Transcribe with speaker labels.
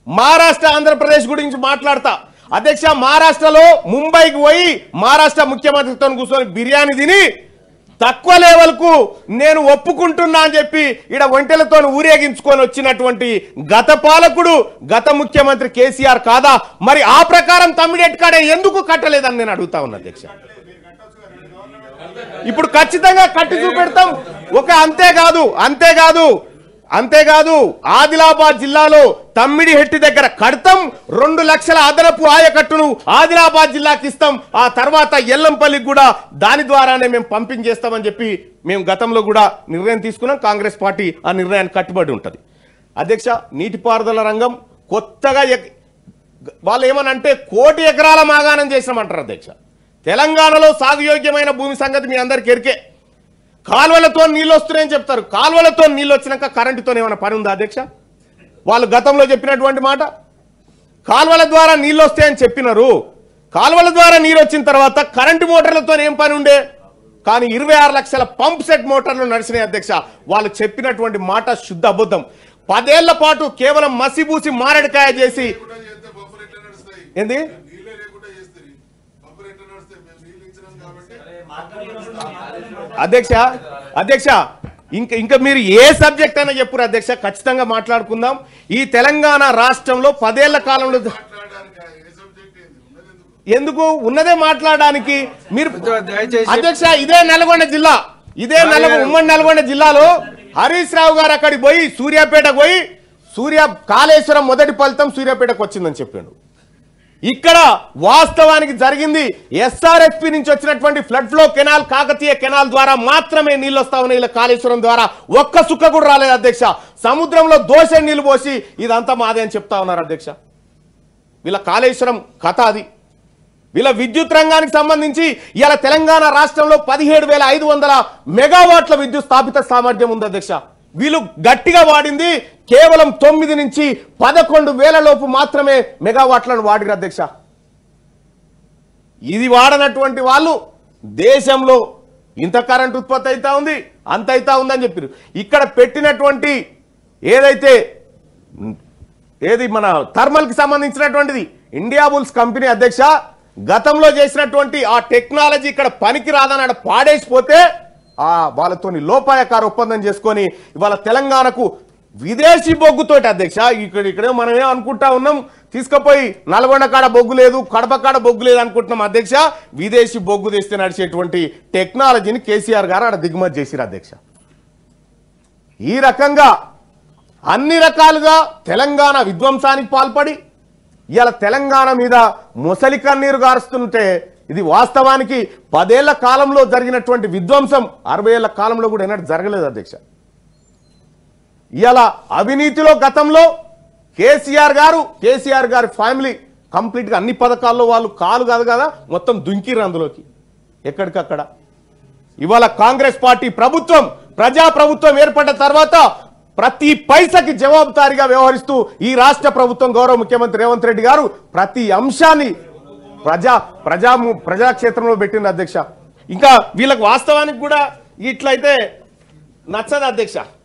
Speaker 1: మహారాష్ట్ర ఆంధ్రప్రదేశ్ గురించి మాట్లాడతా అధ్యక్ష మహారాష్ట్రలో ముంబైకి పోయి మహారాష్ట్ర ముఖ్యమంత్రితో కూర్చొని బిర్యానీ తిని తక్కువ లెవెల్కు నేను ఒప్పుకుంటున్నా అని చెప్పి ఈడ ఒంటెలతో ఊరేగించుకొని వచ్చినటువంటి గత పాలకుడు గత ముఖ్యమంత్రి కేసీఆర్ కాదా మరి ఆ ప్రకారం తమ్మిడెట్ కాడే ఎందుకు కట్టలేదని నేను అడుగుతా ఉన్నా అధ్యక్ష ఇప్పుడు ఖచ్చితంగా కట్టి చూపెడతాం ఒక అంతేకాదు అంతేకాదు అంతేకాదు ఆదిలాబాద్ జిల్లాలో తమ్మిడి హెట్టి దగ్గర కడతాం రెండు లక్షల అదనపు ఆయకట్టును ఆదిలాబాద్ జిల్లాకి ఇస్తాం ఆ తర్వాత ఎల్లంపల్లికి కూడా దాని ద్వారానే మేము పంపింగ్ చేస్తామని చెప్పి మేము గతంలో కూడా నిర్ణయం తీసుకున్నాం కాంగ్రెస్ పార్టీ ఆ నిర్ణయానికి కట్టుబడి ఉంటుంది అధ్యక్ష నీటిపారుదల రంగం కొత్తగా ఎక్- వాళ్ళు ఏమనంటే కోటి ఎకరాల మాగాణం చేసినామంటారు అధ్యక్ష తెలంగాణలో సాగుయోగ్యమైన భూమి సంగతి మీ అందరికి ఎరికే కాలువలతో నీళ్ళు వస్తున్నాయని చెప్తారు కాలువలతో నీళ్ళు వచ్చినాక కరెంటుతో ఏమైనా పని ఉందా అధ్యక్ష వాళ్ళు గతంలో చెప్పినటువంటి మాట కాలువల ద్వారా నీళ్ళు వస్తాయని చెప్పినారు కాలువల ద్వారా నీరు వచ్చిన తర్వాత కరెంటు మోటార్లతో ఏం పని ఉండే కానీ ఇరవై ఆరు లక్షల పంప్ సెట్ మోటార్లు నడిచినాయి అధ్యక్ష వాళ్ళు చెప్పినటువంటి మాట శుద్ధ అబద్ధం పదేళ్ల పాటు కేవలం మసిబూసి మారడికాయ చేసి
Speaker 2: లేకుండా చేస్తే బొబ్బలు ఎట్లా నడుస్తాయి
Speaker 1: ఏంది
Speaker 2: నీళ్ళే లేకుండా చేస్తారు బొబ్బలు ఎట్లా నడుస్తాయి మేము నీళ్ళు ఇచ్చినాం కాబట్టి
Speaker 1: అధ్యక్ష అధ్యక్ష ఇంకా ఇంకా మీరు ఏ సబ్జెక్ట్ అయినా చెప్పురు అధ్యక్ష ఖచ్చితంగా మాట్లాడుకుందాం ఈ తెలంగాణ రాష్ట్రంలో పదేళ్ల కాలంలో
Speaker 2: మాట్లాడడానికి ఏ సబ్జెక్ట్ ఏంది ఉన్నది ఎందుకు
Speaker 1: ఎందుకు ఉన్నదే మాట్లాడడానికి మీరు
Speaker 3: దయచేసి
Speaker 1: అధ్యక్ష ఇదే నల్గొండ జిల్లా ఇదే నల్గొండ ఉమ్మడి నల్గొండ జిల్లాలో హరీష్ రావు గారు అక్కడికి పోయి సూర్యాపేటకు పోయి సూర్య కాళేశ్వరం మొదటి ఫలితం సూర్యాపేటకు వచ్చిందని చెప్పాడు ఇక్కడ వాస్తవానికి జరిగింది ఎస్ఆర్ఎస్పి నుంచి వచ్చినటువంటి flood flow canal Kakatiya canal ద్వారా మాత్రమే నీళ్ళు వస్తా ఉన్నాయి ఇలా కాళేశ్వరం ద్వారా ఒక్క సుక్క కూడా రాలేదు అధ్యక్ష సముద్రంలో దోష నీళ్లు పోసి ఇదంతా మాదే అని చెప్తా ఉన్నారు అధ్యక్ష వీళ్ళ కాళేశ్వరం కథ అది వీళ్ళ విద్యుత్ రంగానికి సంబంధించి ఇలా తెలంగాణ రాష్ట్రంలో పదిహేడు వేల ఐదు వందల మెగావాట్ల విద్యుత్ స్థాపిత సామర్థ్యం ఉంది అధ్యక్ష వీళ్ళు గట్టిగా వాడింది కేవలం తొమ్మిది నుంచి పదకొండు వేల లోపు మాత్రమే మెగావాట్లను వాడిరు అధ్యక్ష ఇది వాడనటువంటి వాళ్ళు దేశంలో ఇంత కరెంట్ ఉత్పత్తి అవుతా ఉంది అంత అవుతా ఉందని చెప్పారు ఇక్కడ పెట్టినటువంటి ఏదైతే ఏది మన థర్మల్ కి సంబంధించినటువంటిది ఇండియా బుల్స్ కంపెనీ అధ్యక్ష గతంలో చేసినటువంటి ఆ టెక్నాలజీ ఇక్కడ పనికి రాదని ఆడ పాడేసిపోతే ఆ వాళ్ళతోని లోపాయకార ఒప్పందం చేసుకొని ఇవాళ తెలంగాణకు విదేశీ బొగ్గుతోటి అధ్యక్ష ఇక్కడ ఇక్కడే మనమే అనుకుంటా ఉన్నాం తీసుకుపోయి నల్గొండ కాడ బొగ్గు లేదు కడప కాడ బొగ్గు లేదు అనుకుంటున్నాం అధ్యక్ష విదేశీ బొగ్గు తెస్తే నడిచేటువంటి టెక్నాలజీని కేసీఆర్ గారు ఆడ దిగుమతి చేసిరు అధ్యక్ష ఈ రకంగా అన్ని రకాలుగా తెలంగాణ విధ్వంసానికి పాల్పడి ఇవాళ తెలంగాణ మీద ముసలి కన్నీరు గారుస్తుంటే ఇది వాస్తవానికి పదేళ్ల కాలంలో జరిగినటువంటి విధ్వంసం అరవై ఏళ్ల కాలంలో కూడా ఎన్నడూ జరగలేదు అధ్యక్ష ఇవాళ అవినీతిలో గతంలో కేసీఆర్ గారు కేసీఆర్ గారి ఫ్యామిలీ కంప్లీట్గా అన్ని పథకాల్లో వాళ్ళు కాలు కాదు కదా మొత్తం దుంకిరు అందులోకి ఎక్కడికక్కడ ఇవాళ కాంగ్రెస్ పార్టీ ప్రభుత్వం ప్రజా ప్రభుత్వం ఏర్పడ్డ తర్వాత ప్రతి పైసకి జవాబుదారీగా వ్యవహరిస్తూ ఈ రాష్ట్ర ప్రభుత్వం గౌరవ ముఖ్యమంత్రి రేవంత్ రెడ్డి గారు ప్రతి అంశాన్ని ప్రజా ప్రజా ప్రజాక్షేత్రంలో పెట్టింది అధ్యక్ష ఇంకా వీళ్ళకి వాస్తవానికి కూడా ఇట్లయితే నచ్చదు అధ్యక్ష